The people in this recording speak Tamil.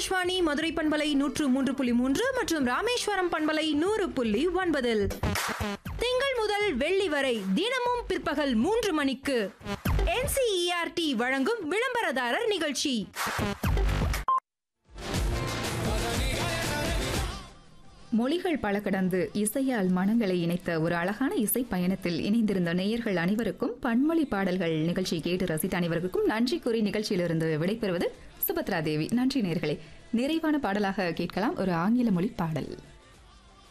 ஆகாஷ்வாணி மதுரை பண்பலை நூற்று மூன்று புள்ளி மூன்று மற்றும் ராமேஸ்வரம் பண்பலை நூறு புள்ளி ஒன்பதில் திங்கள் முதல் வெள்ளி வரை தினமும் பிற்பகல் மூன்று மணிக்கு NCERT வழங்கும் விளம்பரதாரர் நிகழ்ச்சி மொழிகள் பல கடந்து இசையால் மனங்களை இணைத்த ஒரு அழகான இசை பயணத்தில் இணைந்திருந்த நேயர்கள் அனைவருக்கும் பன்மொழி பாடல்கள் நிகழ்ச்சி கேட்டு ரசித்த அனைவருக்கும் நன்றி கூறி நிகழ்ச்சியிலிருந்து விடைபெறுவது சுபத்ரா தேவி நன்றி நேயர்களே நிறைவான பாடலாக கேட்கலாம் ஒரு ஆங்கில மொழி பாடல்